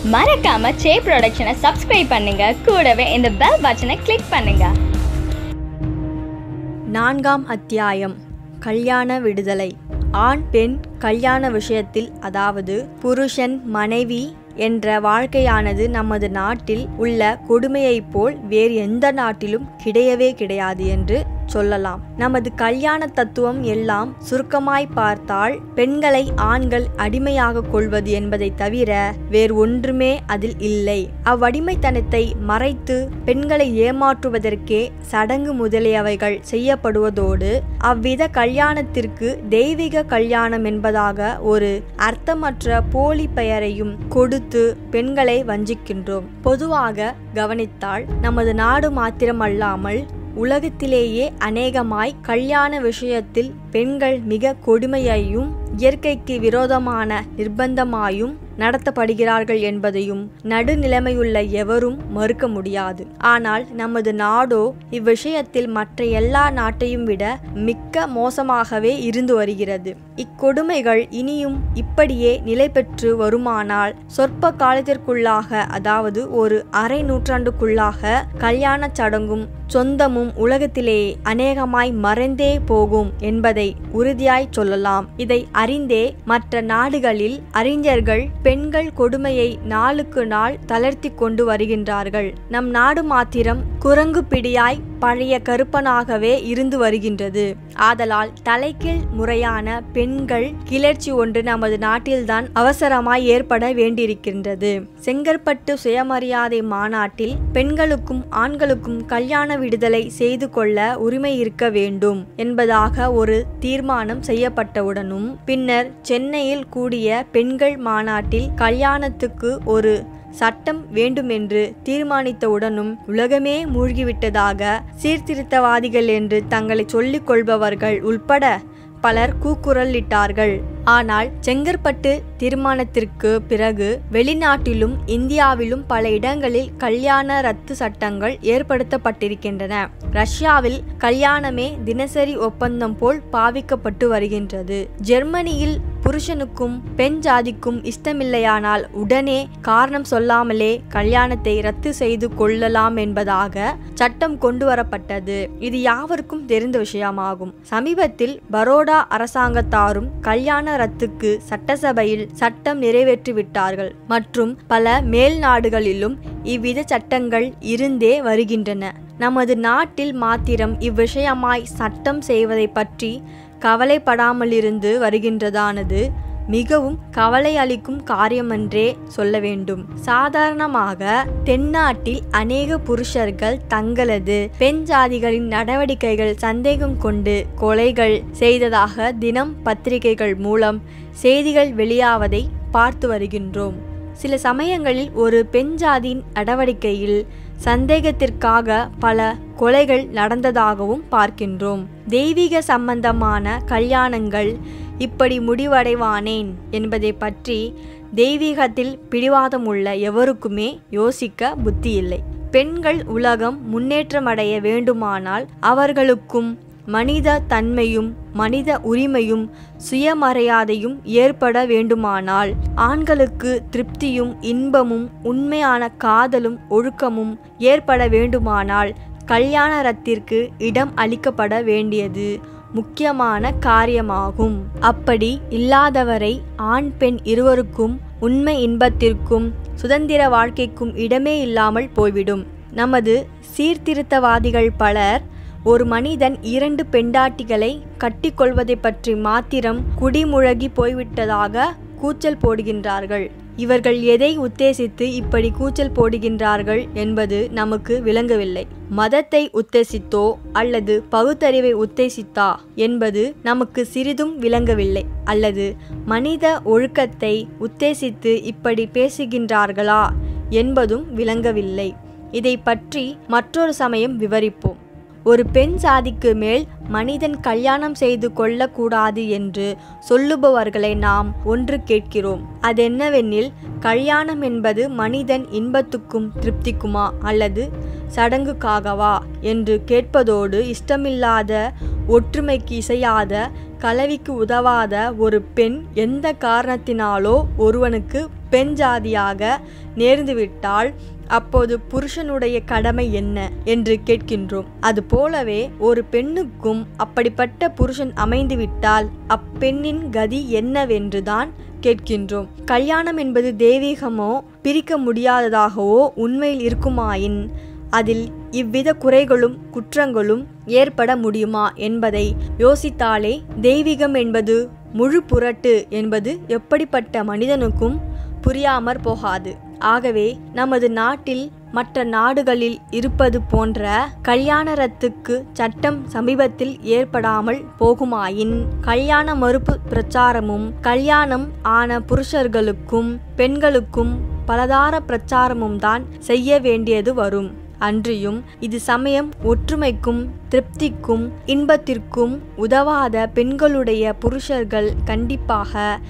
மறக்காம சே ப்ரொடக்ஷனை சப்ஸ்கிரைப் பண்ணுங்க கூடவே இந்த பெல் பட்டனை கிளிக் பண்ணுங்க நான்காம் அத்தியாயம் கல்யாண விடுதலை ஆண் பெண் கல்யாண விஷயத்தில் அதாவது புருஷன் மனைவி என்ற வாழ்க்கையானது நமது நாட்டில் உள்ள கொடுமையைப் போல் வேறு எந்த நாட்டிலும் கிடையவே கிடையாது என்று சொல்லலாம் நமது கல்யாண தத்துவம் எல்லாம் சுருக்கமாய் பார்த்தால் பெண்களை ஆண்கள் அடிமையாக கொள்வது என்பதை தவிர வேறு ஒன்றுமே அதில் இல்லை அவ்வடிமைத்தனத்தை மறைத்து பெண்களை ஏமாற்றுவதற்கே சடங்கு முதலியவைகள் செய்யப்படுவதோடு அவ்வித கல்யாணத்திற்கு தெய்வீக கல்யாணம் என்பதாக ஒரு அர்த்தமற்ற போலி பெயரையும் கொடுத்து பெண்களை வஞ்சிக்கின்றோம் பொதுவாக கவனித்தால் நமது நாடு மாத்திரமல்லாமல் உலகத்திலேயே அநேகமாய் கல்யாண விஷயத்தில் பெண்கள் மிக கொடுமையையும் இயற்கைக்கு விரோதமான நிர்பந்தமாயும் நடத்தப்படுகிறார்கள் என்பதையும் நடுநிலைமையுள்ள எவரும் மறுக்க முடியாது ஆனால் நமது நாடோ இவ்விஷயத்தில் மற்ற எல்லா நாட்டையும் விட மிக்க மோசமாகவே இருந்து வருகிறது இக்கொடுமைகள் இனியும் இப்படியே நிலை பெற்று வருமானால் சொற்ப காலத்திற்குள்ளாக அதாவது ஒரு அரை நூற்றாண்டுக்குள்ளாக கல்யாண சடங்கும் சொந்தமும் உலகத்திலே அநேகமாய் மறைந்தே போகும் என்பதை உறுதியாய் சொல்லலாம் இதை அறிந்தே மற்ற நாடுகளில் அறிஞர்கள் பெண்கள் கொடுமையை நாளுக்கு நாள் தளர்த்தி கொண்டு வருகின்றார்கள் நம் நாடு மாத்திரம் குரங்கு பிடியாய் பழைய கருப்பனாகவே இருந்து வருகின்றது ஆதலால் தலைகீழ் முறையான பெண்கள் கிளர்ச்சி ஒன்று நமது நாட்டில்தான் அவசரமாய் ஏற்பட வேண்டியிருக்கின்றது செங்கற்பட்டு சுயமரியாதை மாநாட்டில் பெண்களுக்கும் ஆண்களுக்கும் கல்யாண விடுதலை செய்து கொள்ள உரிமை இருக்க வேண்டும் என்பதாக ஒரு தீர்மானம் செய்யப்பட்டவுடனும் பின்னர் சென்னையில் கூடிய பெண்கள் மாநாட்டில் கல்யாணத்துக்கு ஒரு சட்டம் வேண்டுமென்று தீர்மானித்தவுடனும் உலகமே மூழ்கிவிட்டதாக சீர்திருத்தவாதிகள் என்று தங்களை சொல்லிக் கொள்பவர்கள் உள்பட பலர் கூக்குரலிட்டார்கள் ஆனால் செங்கற்பட்டு தீர்மானத்திற்கு பிறகு வெளிநாட்டிலும் இந்தியாவிலும் பல இடங்களில் கல்யாண ரத்து சட்டங்கள் ஏற்படுத்தப்பட்டிருக்கின்றன ரஷ்யாவில் கல்யாணமே தினசரி ஒப்பந்தம் போல் பாவிக்கப்பட்டு வருகின்றது ஜெர்மனியில் புருஷனுக்கும் பெண் ஜாதிக்கும் இஷ்டமில்லையானால் உடனே காரணம் சொல்லாமலே கல்யாணத்தை ரத்து செய்து கொள்ளலாம் என்பதாக சட்டம் கொண்டு வரப்பட்டது இது யாவருக்கும் தெரிந்த விஷயமாகும் சமீபத்தில் பரோடா அரசாங்கத்தாரும் கல்யாண ரத்துக்கு சட்டசபையில் சட்டம் நிறைவேற்றிவிட்டார்கள் மற்றும் பல மேல் நாடுகளிலும் இவ்வித சட்டங்கள் இருந்தே வருகின்றன நமது நாட்டில் மாத்திரம் இவ்விஷயமாய் சட்டம் செய்வதை பற்றி கவலைப்படாமலிருந்து வருகின்றதானது மிகவும் கவலை அளிக்கும் காரியமென்றே சொல்ல வேண்டும் சாதாரணமாக தென்னாட்டில் அநேக புருஷர்கள் தங்களது பெண் ஜாதிகளின் நடவடிக்கைகள் சந்தேகம் கொண்டு கொலைகள் செய்ததாக தினம் பத்திரிகைகள் மூலம் செய்திகள் வெளியாவதை பார்த்து வருகின்றோம் சில சமயங்களில் ஒரு பெண் ஜாதியின் நடவடிக்கையில் சந்தேகத்திற்காக பல கொலைகள் நடந்ததாகவும் பார்க்கின்றோம் தெய்வீக சம்பந்தமான கல்யாணங்கள் இப்படி முடிவடைவானேன் என்பதை பற்றி தெய்வீகத்தில் பிடிவாதமுள்ள எவருக்குமே யோசிக்க புத்தி இல்லை பெண்கள் உலகம் முன்னேற்றமடைய வேண்டுமானால் அவர்களுக்கும் மனித தன்மையும் மனித உரிமையும் சுயமரியாதையும் ஏற்பட வேண்டுமானால் ஆண்களுக்கு திருப்தியும் இன்பமும் உண்மையான காதலும் ஒழுக்கமும் ஏற்பட வேண்டுமானால் கல்யாண ரத்திற்கு இடம் அளிக்கப்பட வேண்டியது முக்கியமான காரியமாகும் அப்படி இல்லாதவரை ஆண் பெண் இருவருக்கும் உண்மை இன்பத்திற்கும் சுதந்திர வாழ்க்கைக்கும் இடமே இல்லாமல் போய்விடும் நமது சீர்திருத்தவாதிகள் பலர் ஒரு மனிதன் இரண்டு பெண்டாட்டிகளை கட்டிக்கொள்வதை பற்றி மாத்திரம் குடிமுழகி போய்விட்டதாக கூச்சல் போடுகின்றார்கள் இவர்கள் எதை உத்தேசித்து இப்படி கூச்சல் போடுகின்றார்கள் என்பது நமக்கு விளங்கவில்லை மதத்தை உத்தேசித்தோ அல்லது பகுத்தறிவை உத்தேசித்தா என்பது நமக்கு சிறிதும் விளங்கவில்லை அல்லது மனித ஒழுக்கத்தை உத்தேசித்து இப்படி பேசுகின்றார்களா என்பதும் விளங்கவில்லை இதை பற்றி மற்றொரு சமயம் விவரிப்போம் ஒரு பெண் சாதிக்கு மேல் மனிதன் கல்யாணம் செய்து கொள்ளக்கூடாது என்று சொல்லுபவர்களை நாம் ஒன்று கேட்கிறோம் அதென்னவெனில் கல்யாணம் என்பது மனிதன் இன்பத்துக்கும் திருப்திக்குமா அல்லது சடங்குக்காகவா என்று கேட்பதோடு இஷ்டமில்லாத ஒற்றுமைக்கு இசையாத கலவிக்கு உதவாத ஒரு பெண் எந்த காரணத்தினாலோ ஒருவனுக்கு பெண் ஜாதியாக நேர்ந்துவிட்டால் அப்போது புருஷனுடைய கடமை என்ன என்று கேட்கின்றோம் அது போலவே ஒரு பெண்ணுக்கும் அப்படிப்பட்ட புருஷன் அமைந்துவிட்டால் அப்பெண்ணின் கதி என்னவென்றுதான் கேட்கின்றோம் கல்யாணம் என்பது தெய்வீகமோ பிரிக்க முடியாததாகவோ உண்மையில் இருக்குமாயின் அதில் இவ்வித குறைகளும் குற்றங்களும் ஏற்பட முடியுமா என்பதை யோசித்தாலே தெய்வீகம் என்பது முழு புரட்டு என்பது எப்படிப்பட்ட மனிதனுக்கும் புரியாமற் போகாது ஆகவே நமது நாட்டில் மற்ற நாடுகளில் இருப்பது போன்ற கல்யாணரத்துக்கு சட்டம் சமீபத்தில் ஏற்படாமல் போகுமாயின் கல்யாண மறுப்பு பிரச்சாரமும் கல்யாணம் ஆன புருஷர்களுக்கும் பெண்களுக்கும் பலதார பிரச்சாரமும் தான் செய்ய வேண்டியது வரும் அன்றியும் இது சமயம் ஒற்றுமைக்கும் திருப்திக்கும் இன்பத்திற்கும் உதவாத பெண்களுடைய புருஷர்கள் கண்டிப்பாக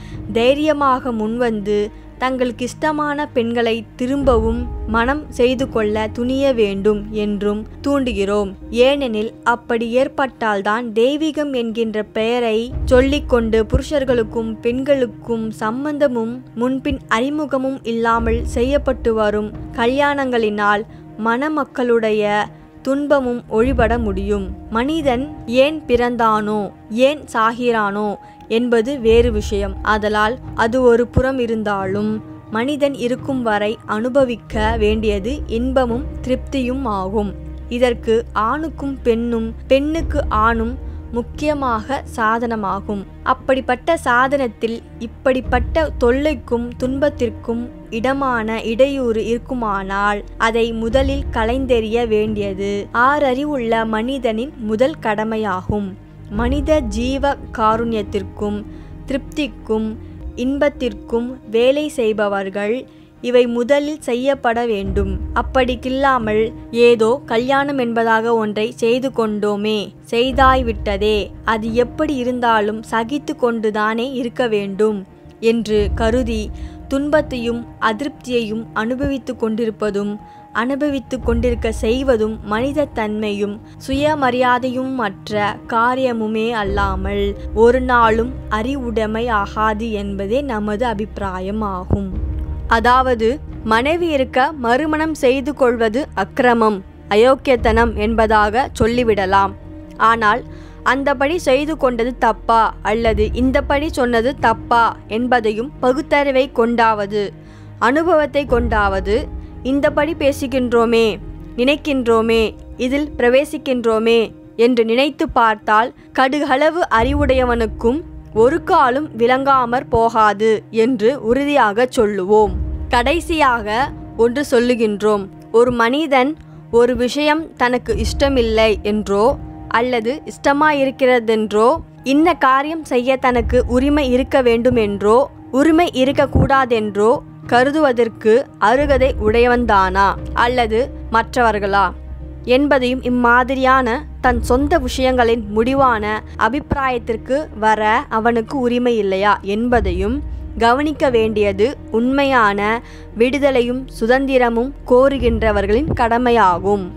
தைரியமாக முன்வந்து தங்களுக்கு இஷ்டமான பெண்களை திரும்பவும் மனம் செய்து கொள்ள துணிய வேண்டும் என்றும் தூண்டுகிறோம் ஏனெனில் அப்படி ஏற்பட்டால்தான் தெய்வீகம் என்கின்ற பெயரை சொல்லிக்கொண்டு புருஷர்களுக்கும் பெண்களுக்கும் சம்பந்தமும் முன்பின் அறிமுகமும் இல்லாமல் செய்யப்பட்டு வரும் கல்யாணங்களினால் மணமக்களுடைய துன்பமும் ஒழிபட முடியும் மனிதன் ஏன் பிறந்தானோ ஏன் சாகிறானோ என்பது வேறு விஷயம் ஆதலால் அது ஒரு புறம் இருந்தாலும் மனிதன் இருக்கும் வரை அனுபவிக்க வேண்டியது இன்பமும் திருப்தியும் ஆகும் இதற்கு ஆணுக்கும் பெண்ணும் பெண்ணுக்கு ஆணும் முக்கியமாக சாதனமாகும் அப்படிப்பட்ட சாதனத்தில் இப்படிப்பட்ட தொல்லைக்கும் துன்பத்திற்கும் இடமான இடையூறு இருக்குமானால் அதை முதலில் கலைந்தெறிய வேண்டியது ஆறறிவுள்ள மனிதனின் முதல் கடமையாகும் மனித ஜீவ காருண்யத்திற்கும் திருப்திக்கும் இன்பத்திற்கும் வேலை செய்பவர்கள் இவை முதலில் செய்யப்பட வேண்டும் அப்படிக்கில்லாமல் ஏதோ கல்யாணம் என்பதாக ஒன்றை செய்து கொண்டோமே செய்தாய்விட்டதே அது எப்படி இருந்தாலும் சகித்து கொண்டுதானே இருக்க வேண்டும் என்று கருதி துன்பத்தையும் அதிருப்தியையும் அனுபவித்து கொண்டிருப்பதும் அனுபவித்து கொண்டிருக்க செய்வதும் மனித தன்மையும் சுயமரியாதையும் மற்ற காரியமுமே அல்லாமல் ஒரு நாளும் அறிவுடைமை ஆகாது என்பதே நமது அபிப்பிராயம் ஆகும் அதாவது மனைவி இருக்க மறுமணம் செய்து கொள்வது அக்கிரமம் அயோக்கியத்தனம் என்பதாக சொல்லிவிடலாம் ஆனால் அந்தபடி செய்து கொண்டது தப்பா அல்லது இந்தபடி சொன்னது தப்பா என்பதையும் பகுத்தறிவை கொண்டாவது அனுபவத்தை கொண்டாவது இந்தபடி பேசுகின்றோமே நினைக்கின்றோமே இதில் பிரவேசிக்கின்றோமே என்று நினைத்து பார்த்தால் கடுகளவு அறிவுடையவனுக்கும் ஒரு காலும் விளங்காமற் போகாது என்று உறுதியாக சொல்லுவோம் கடைசியாக ஒன்று சொல்லுகின்றோம் ஒரு மனிதன் ஒரு விஷயம் தனக்கு இஷ்டமில்லை என்றோ அல்லது இஷ்டமாயிருக்கிறதென்றோ இன்ன காரியம் செய்ய தனக்கு உரிமை இருக்க வேண்டும் என்றோ உரிமை இருக்கக்கூடாதென்றோ கருதுவதற்கு அருகதை உடையவன்தானா அல்லது மற்றவர்களா என்பதையும் இம்மாதிரியான தன் சொந்த விஷயங்களின் முடிவான அபிப்பிராயத்திற்கு வர அவனுக்கு உரிமை இல்லையா என்பதையும் கவனிக்க வேண்டியது உண்மையான விடுதலையும் சுதந்திரமும் கோருகின்றவர்களின் கடமையாகும்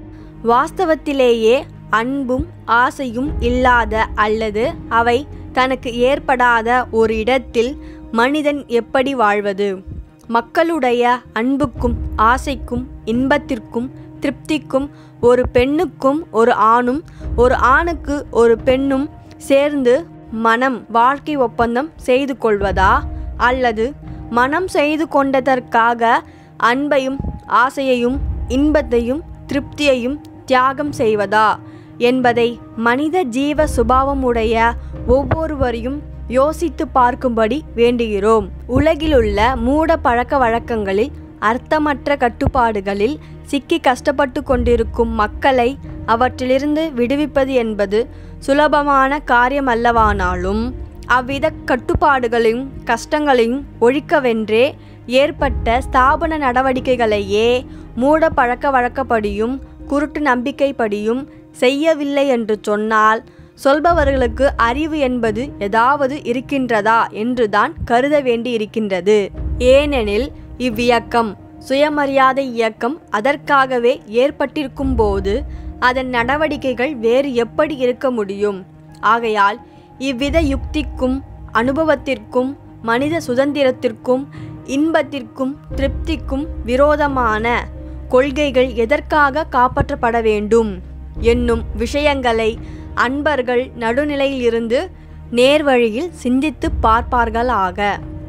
வாஸ்தவத்திலேயே அன்பும் ஆசையும் இல்லாத அல்லது அவை தனக்கு ஏற்படாத ஒரு இடத்தில் மனிதன் எப்படி வாழ்வது மக்களுடைய அன்புக்கும் ஆசைக்கும் இன்பத்திற்கும் திருப்திக்கும் ஒரு பெண்ணுக்கும் ஒரு ஆணும் ஒரு ஆணுக்கு ஒரு பெண்ணும் சேர்ந்து மனம் வாழ்க்கை ஒப்பந்தம் செய்து கொள்வதா அல்லது மனம் செய்து கொண்டதற்காக அன்பையும் ஆசையையும் இன்பத்தையும் திருப்தியையும் தியாகம் செய்வதா என்பதை மனித ஜீவ சுபாவமுடைய ஒவ்வொருவரையும் யோசித்து பார்க்கும்படி வேண்டுகிறோம் உலகிலுள்ள மூட பழக்க வழக்கங்களில் அர்த்தமற்ற கட்டுப்பாடுகளில் சிக்கி கஷ்டப்பட்டு கொண்டிருக்கும் மக்களை அவற்றிலிருந்து விடுவிப்பது என்பது சுலபமான காரியமல்லவானாலும் அவ்வித கட்டுப்பாடுகளையும் கஷ்டங்களையும் ஒழிக்கவென்றே ஏற்பட்ட ஸ்தாபன நடவடிக்கைகளையே மூட பழக்க வழக்கப்படியும் குருட்டு நம்பிக்கைப்படியும் செய்யவில்லை என்று சொன்னால் சொல்பவர்களுக்கு அறிவு என்பது ஏதாவது இருக்கின்றதா என்றுதான் கருத வேண்டி இருக்கின்றது ஏனெனில் இவ்வியக்கம் சுயமரியாதை இயக்கம் அதற்காகவே ஏற்பட்டிருக்கும் போது அதன் நடவடிக்கைகள் வேறு எப்படி இருக்க முடியும் ஆகையால் இவ்வித யுக்திக்கும் அனுபவத்திற்கும் மனித சுதந்திரத்திற்கும் இன்பத்திற்கும் திருப்திக்கும் விரோதமான கொள்கைகள் எதற்காக காப்பாற்றப்பட வேண்டும் என்னும் விஷயங்களை அன்பர்கள் நடுநிலையிலிருந்து நேர்வழியில் சிந்தித்து பார்ப்பார்களாக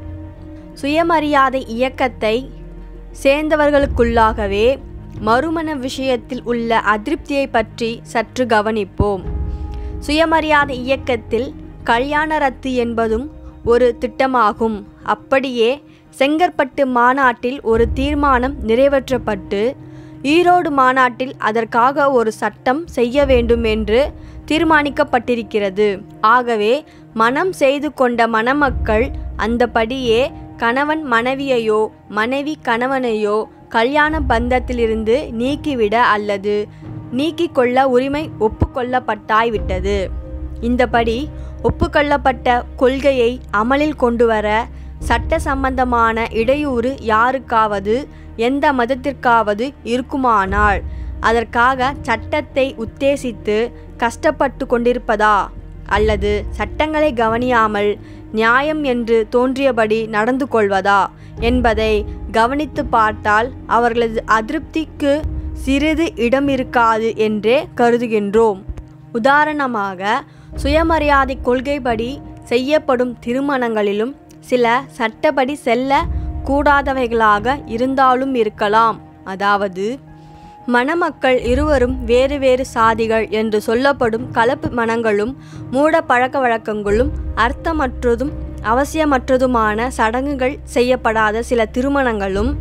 சுயமரியாதை இயக்கத்தை சேர்ந்தவர்களுக்குள்ளாகவே மறுமண விஷயத்தில் உள்ள அதிருப்தியை பற்றி சற்று கவனிப்போம் சுயமரியாதை இயக்கத்தில் கல்யாண ரத்து என்பதும் ஒரு திட்டமாகும் அப்படியே செங்கற்பட்டு மாநாட்டில் ஒரு தீர்மானம் நிறைவேற்றப்பட்டு ஈரோடு மாநாட்டில் அதற்காக ஒரு சட்டம் செய்ய வேண்டும் என்று தீர்மானிக்கப்பட்டிருக்கிறது ஆகவே மனம் செய்து கொண்ட மணமக்கள் அந்தபடியே கணவன் மனைவியையோ மனைவி கணவனையோ கல்யாண பந்தத்திலிருந்து நீக்கிவிட அல்லது நீக்கிக் கொள்ள உரிமை ஒப்புக்கொள்ளப்பட்டாய்விட்டது இந்தபடி ஒப்புக்கொள்ளப்பட்ட கொள்கையை அமலில் கொண்டுவர சட்ட சம்பந்தமான இடையூறு யாருக்காவது எந்த மதத்திற்காவது இருக்குமானால் அதற்காக சட்டத்தை உத்தேசித்து கஷ்டப்பட்டு கொண்டிருப்பதா அல்லது சட்டங்களை கவனியாமல் நியாயம் என்று தோன்றியபடி நடந்து கொள்வதா என்பதை கவனித்து பார்த்தால் அவர்களது அதிருப்திக்கு சிறிது இடம் இருக்காது என்றே கருதுகின்றோம் உதாரணமாக சுயமரியாதை கொள்கைப்படி செய்யப்படும் திருமணங்களிலும் சில சட்டப்படி செல்ல கூடாதவைகளாக இருந்தாலும் இருக்கலாம் அதாவது மணமக்கள் இருவரும் வேறு வேறு சாதிகள் என்று சொல்லப்படும் கலப்பு மனங்களும் மூட பழக்க வழக்கங்களும் அர்த்தமற்றதும் அவசியமற்றதுமான சடங்குகள் செய்யப்படாத சில திருமணங்களும்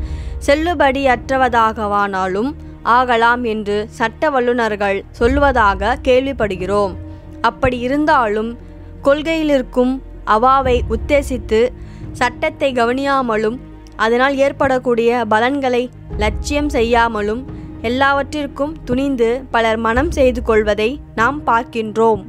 செல்லுபடியற்றவதாகவானாலும் ஆகலாம் என்று சட்ட வல்லுநர்கள் சொல்வதாக கேள்விப்படுகிறோம் அப்படி இருந்தாலும் கொள்கையிலிருக்கும் அவாவை உத்தேசித்து சட்டத்தை கவனியாமலும் அதனால் ஏற்படக்கூடிய பலன்களை லட்சியம் செய்யாமலும் எல்லாவற்றிற்கும் துணிந்து பலர் மனம் செய்து கொள்வதை நாம் பார்க்கின்றோம்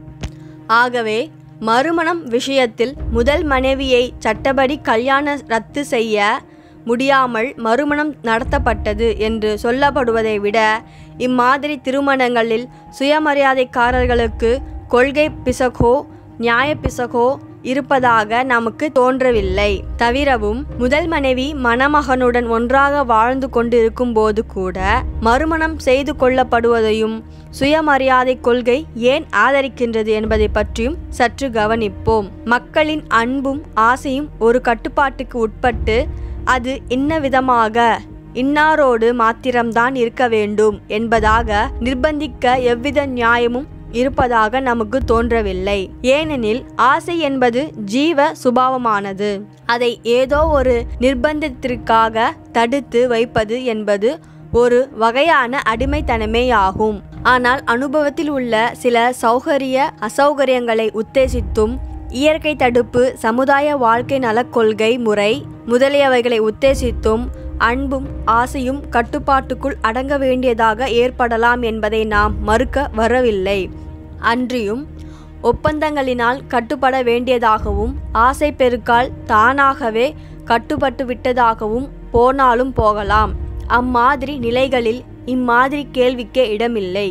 ஆகவே மறுமணம் விஷயத்தில் முதல் மனைவியை சட்டப்படி கல்யாண ரத்து செய்ய முடியாமல் மறுமணம் நடத்தப்பட்டது என்று சொல்லப்படுவதை விட இம்மாதிரி திருமணங்களில் சுயமரியாதைக்காரர்களுக்கு கொள்கை பிசகோ நியாய பிசகோ இருப்பதாக நமக்கு தோன்றவில்லை தவிரவும் முதல் மனைவி மணமகனுடன் ஒன்றாக வாழ்ந்து கொண்டிருக்கும் போது கூட மறுமணம் செய்து கொள்ளப்படுவதையும் சுயமரியாதை கொள்கை ஏன் ஆதரிக்கின்றது என்பதை பற்றியும் சற்று கவனிப்போம் மக்களின் அன்பும் ஆசையும் ஒரு கட்டுப்பாட்டுக்கு உட்பட்டு அது இன்ன விதமாக இன்னாரோடு மாத்திரம்தான் இருக்க வேண்டும் என்பதாக நிர்பந்திக்க எவ்வித நியாயமும் இருப்பதாக நமக்கு தோன்றவில்லை ஏனெனில் ஆசை என்பது ஜீவ சுபாவமானது அதை ஏதோ ஒரு நிர்பந்தத்திற்காக தடுத்து வைப்பது என்பது ஒரு வகையான அடிமைத்தனமேயாகும் ஆனால் அனுபவத்தில் உள்ள சில சௌகரிய அசௌகரியங்களை உத்தேசித்தும் இயற்கை தடுப்பு சமுதாய வாழ்க்கை நலக் கொள்கை முறை முதலியவைகளை உத்தேசித்தும் அன்பும் ஆசையும் கட்டுப்பாட்டுக்குள் அடங்க வேண்டியதாக ஏற்படலாம் என்பதை நாம் மறுக்க வரவில்லை அன்றியும் ஒப்பந்தங்களினால் கட்டுப்பட வேண்டியதாகவும் ஆசை பெருக்கால் தானாகவே கட்டுப்பட்டு விட்டதாகவும் போனாலும் போகலாம் அம்மாதிரி நிலைகளில் இம்மாதிரி கேள்விக்கே இடமில்லை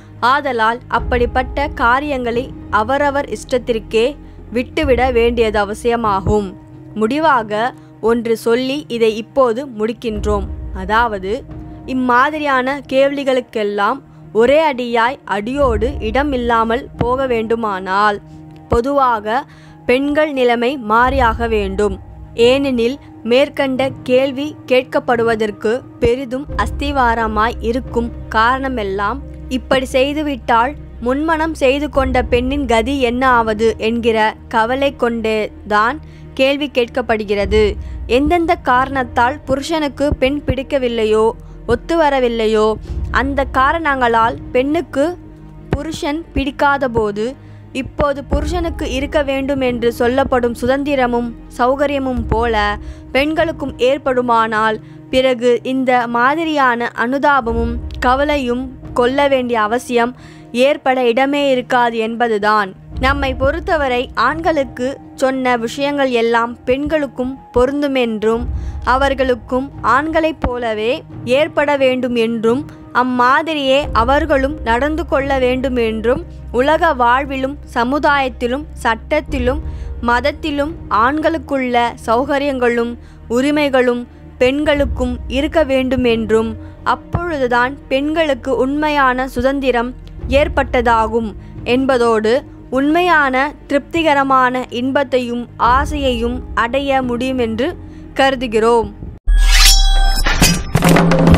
ஆதலால் அப்படிப்பட்ட காரியங்களை அவரவர் இஷ்டத்திற்கே விட்டுவிட வேண்டியது அவசியமாகும் முடிவாக ஒன்று சொல்லி இதை இப்போது முடிக்கின்றோம் அதாவது இம்மாதிரியான கேள்விகளுக்கெல்லாம் ஒரே அடியாய் அடியோடு இடம் இல்லாமல் போக வேண்டுமானால் பொதுவாக பெண்கள் நிலைமை மாறியாக வேண்டும் ஏனெனில் மேற்கண்ட கேள்வி கேட்கப்படுவதற்கு பெரிதும் அஸ்திவாரமாய் இருக்கும் காரணமெல்லாம் இப்படி செய்துவிட்டால் முன்மணம் செய்து கொண்ட பெண்ணின் கதி என்ன ஆவது என்கிற கவலை கொண்டே தான் கேள்வி கேட்கப்படுகிறது எந்தெந்த காரணத்தால் புருஷனுக்கு பெண் பிடிக்கவில்லையோ ஒத்து வரவில்லையோ அந்த காரணங்களால் பெண்ணுக்கு புருஷன் பிடிக்காதபோது இப்போது புருஷனுக்கு இருக்க வேண்டும் என்று சொல்லப்படும் சுதந்திரமும் சௌகரியமும் போல பெண்களுக்கும் ஏற்படுமானால் பிறகு இந்த மாதிரியான அனுதாபமும் கவலையும் கொள்ள வேண்டிய அவசியம் ஏற்பட இடமே இருக்காது என்பதுதான் நம்மை பொறுத்தவரை ஆண்களுக்கு சொன்ன விஷயங்கள் எல்லாம் பெண்களுக்கும் பொருந்துமென்றும் அவர்களுக்கும் ஆண்களைப் போலவே ஏற்பட வேண்டும் என்றும் அம்மாதிரியே அவர்களும் நடந்து கொள்ள வேண்டும் என்றும் உலக வாழ்விலும் சமுதாயத்திலும் சட்டத்திலும் மதத்திலும் ஆண்களுக்குள்ள சௌகரியங்களும் உரிமைகளும் பெண்களுக்கும் இருக்க வேண்டும் என்றும் அப்பொழுதுதான் பெண்களுக்கு உண்மையான சுதந்திரம் ஏற்பட்டதாகும் என்பதோடு உண்மையான திருப்திகரமான இன்பத்தையும் ஆசையையும் அடைய முடியும் என்று கருதுகிறோம்